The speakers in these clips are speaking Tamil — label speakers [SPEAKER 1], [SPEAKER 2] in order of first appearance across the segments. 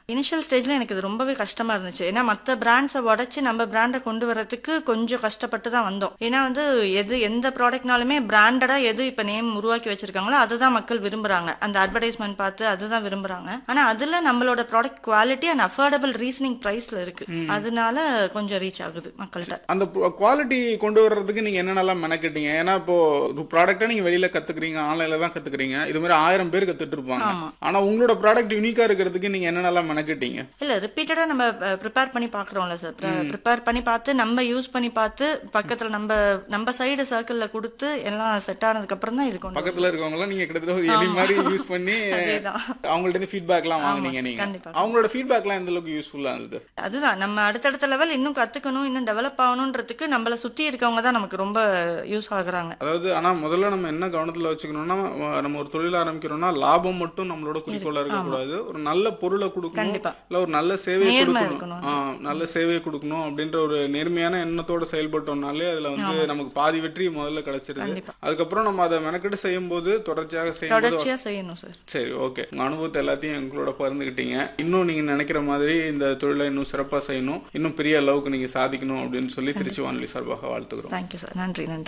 [SPEAKER 1] இனிஷியல் ஸ்டேஜ்ல எனக்கு இது ரொம்பவே கஷ்டமா இருந்துச்சு ஏன்னா மற்ற பிராண்ட்ஸை உடைச்சு நம்ம பிராண்டை கொண்டு வரதுக்கு கொஞ்சம் கஷ்டப்பட்டு தான் வந்தோம் ஏன்னா வந்து எது எந்த ப்ராடக்ட்னாலுமே பிராண்டடா எது இப்ப நேம் உருவாக்கி வச்சிருக்காங்களோ அதுதான் மக்கள் விரும்புறாங்க அந்த அட்வர்டைஸ்மெண்ட் பார்த்து அதுதான் விரும்புறாங்க ஆனா அதுல நம்மளோட product quality and affordable reasoning பிரைஸ்ல இருக்கு அதனால கொஞ்சம் ரீச் ஆகுது மக்கள்கிட்ட
[SPEAKER 2] அந்த குவாலிட்டி கொண்டு வர்றதுக்கு நீங்க என்னென்னலாம் மெனக்கிட்டீங்க ஏன்னா இப்போ ஒரு ப்ராடக்ட்டை நீங்க வெளியில கத்துக்கிறீங்க ஆன்லைன்ல தான் கத்துக்கிறீங்க இது மாதிரி ஆயிரம் பேர் கத்துட்டு இருப்பாங்க
[SPEAKER 1] ஆமா.
[SPEAKER 2] ஆனா உங்களோட ப்ராடக்ட் யூனிக்கா இருக்கிறதுக்கு நீங்க என்னென்னலாம் மெனக்கிட்டீங்க
[SPEAKER 1] இல்ல ரிப்பீட்டடா நம்ம ப்ரிப்பேர் பண்ணி பாக்குறோம்ல சார் ப்ரிப்பேர் பண்ணி பார்த்து நம்ம யூஸ் பண்ணி பார்த்து பக்கத்துல நம்ம நம்ம சைடு சர்க்கிள்ல கொடுத்து எல்லாம் செட் ஆனதுக்கு அப்புறம் தான் இது கொண்டு
[SPEAKER 2] பக்கத்துல இருக்கவங்க நீங்க கிட்டத்தட்ட ஒரு எலி மாதிரி யூஸ் பண்ணி
[SPEAKER 1] அதேதான்.
[SPEAKER 2] அவங்கள்ட்ட இருந்து ஃபீட்பேக்லாம் வாங்குனீங்க
[SPEAKER 1] சார்,
[SPEAKER 2] நீங்க
[SPEAKER 1] கண்டிப்பா.
[SPEAKER 2] அவங்களோட ஃபீட்பேக்லாம் எந்த அளவுக்கு யூஸ்ஃபுல்லா இருந்தது
[SPEAKER 1] அதுதான் நம்ம அடுத்தடுத்த லெவல் இன்னும் கத்துக்கணும் இன்னும் டெவலப் ஆகணுன்றதுக்கு நம்மள சுத்தி இருக்கவங்க தான் நமக்கு ரொம்ப யூஸ் ஆகுறாங்க
[SPEAKER 2] அதாவது ஆனா முதல்ல நம்ம என்ன கவனத்துல வச்சுக்கணும்னா அஹ் நம்ம ஒரு தொழில் ஆரம்பிக்கிறோம்னா லாபம் மட்டும் நம்மளோட குறிக்கோளா இருக்கக்கூடாது ஒரு நல்ல பொருளை கொடுக்கணும்
[SPEAKER 1] கண்டிப்பா.
[SPEAKER 2] இல்ல ஒரு நல்ல சேவையை
[SPEAKER 1] நேர்மை
[SPEAKER 2] கொடுக்கணும்
[SPEAKER 1] இருக்கணும்.
[SPEAKER 2] ஆஹ் நல்ல சேவையை கொடுக்கணும் அப்படின்ற ஒரு நேர்மையான எண்ணத்தோட செயல்பட்டோம்னாலே அதுல வந்து நமக்கு பாதி வெற்றி முதல்ல கிடைச்சிருது
[SPEAKER 1] கண்டிப்பா.
[SPEAKER 2] அதுக்கப்புறம் நம்ம அதை மெனக்கெட்டு செய்யும் போது தொடர்ச்சியாக செய்யும் போது
[SPEAKER 1] தொடர்ச்சியா செய்யணும் சார்
[SPEAKER 2] சரி ஓகே உங்க அனுபவத்தை எல்லாத்தையும் எங்களோட பகிர்ந்துக்கிட்டீங்க இன்னும் நீங்க நினைக்கிற மாதிரி இந்த தொழிலை இன்னும் சிறப்பா செய்யணும் இன்னும் பெரிய அளவுக்கு நீங்க சாதிக்கணும் அப்படின்னு சொல்லி திருச்சி வானொலி சார்பாக வாழ்த்துக்கிறோம்
[SPEAKER 1] தேங்க்யூ சார் நன்றி நன்றி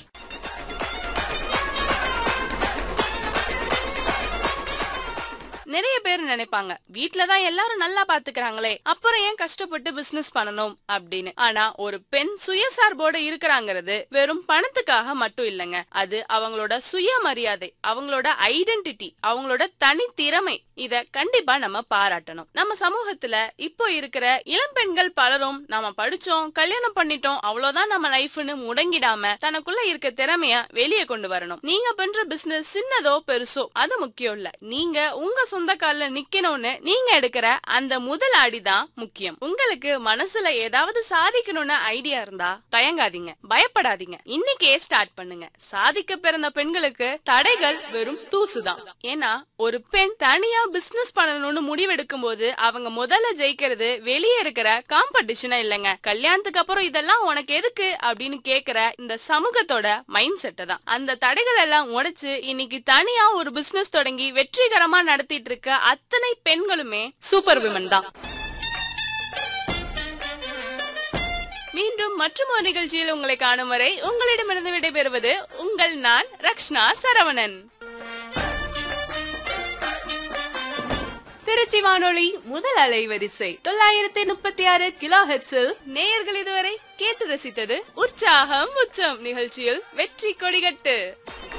[SPEAKER 3] நிறைய பேர் நினைப்பாங்க வீட்ல தான் எல்லாரும் நல்லா பாத்துக்கறாங்களே அப்புறம் ஏன் கஷ்டப்பட்டு பிசினஸ் பண்ணணும் அப்படின்னு ஆனா ஒரு பெண் சுயசார்போட இருக்கறாங்கிறது வெறும் பணத்துக்காக மட்டும் இல்லைங்க அது அவங்களோட சுயமரியாதை அவங்களோட ஐடென்டிட்டி அவங்களோட தனித்திறமை இத கண்டிப்பா நம்ம பாராட்டணும் நம்ம சமூகத்துல இப்போ இருக்கிற இளம் பெண்கள் பலரும் நாம படிச்சோம் கல்யாணம் பண்ணிட்டோம் அவ்வளவுதான் நம்ம லைஃப்னு முடங்கிடாம தனக்குள்ள இருக்க திறமைய வெளியே கொண்டு வரணும் நீங்க பண்ற பிசினஸ் சின்னதோ பெருசோ அது முக்கியம் இல்ல நீங்க உங்க சொந்த கால்ல நிக்கணும்னு நீங்க எடுக்கிற அந்த முதல் அடிதான் முக்கியம் உங்களுக்கு மனசுல ஏதாவது சாதிக்கணும்னு ஐடியா இருந்தா தயங்காதீங்க பயப்படாதீங்க இன்னைக்கே ஸ்டார்ட் பண்ணுங்க சாதிக்க பிறந்த பெண்களுக்கு தடைகள் வெறும் தூசுதான் ஏன்னா ஒரு பெண் தனியா பிசினஸ் பண்ணணும்னு முடிவெடுக்கும் போது அவங்க முதல்ல ஜெயிக்கிறது வெளியே இருக்கிற காம்படிஷனா இல்லைங்க கல்யாணத்துக்கு அப்புறம் இதெல்லாம் உனக்கு எதுக்கு அப்படின்னு கேக்குற இந்த சமூகத்தோட மைண்ட் செட்டை தான் அந்த தடைகள் எல்லாம் உடைச்சு இன்னைக்கு தனியா ஒரு பிசினஸ் தொடங்கி வெற்றிகரமா நடத்திட்டு இருக்க அத்தனை பெண்களுமே சூப்பர் விமன் தான் மீண்டும் மற்றும் ஒரு நிகழ்ச்சியில் உங்களை காணும் வரை உங்களிடமிருந்து விடைபெறுவது உங்கள் நான் ரக்ஷ்னா சரவணன் திருச்சி வானொலி முதல் அலைவரிசை தொள்ளாயிரத்தி முப்பத்தி ஆறு கிலோ ஹெட்ஸில் நேயர்கள் இதுவரை கேட்டு ரசித்தது உற்சாகம் உச்சம் நிகழ்ச்சியில் வெற்றி கொடிகட்டு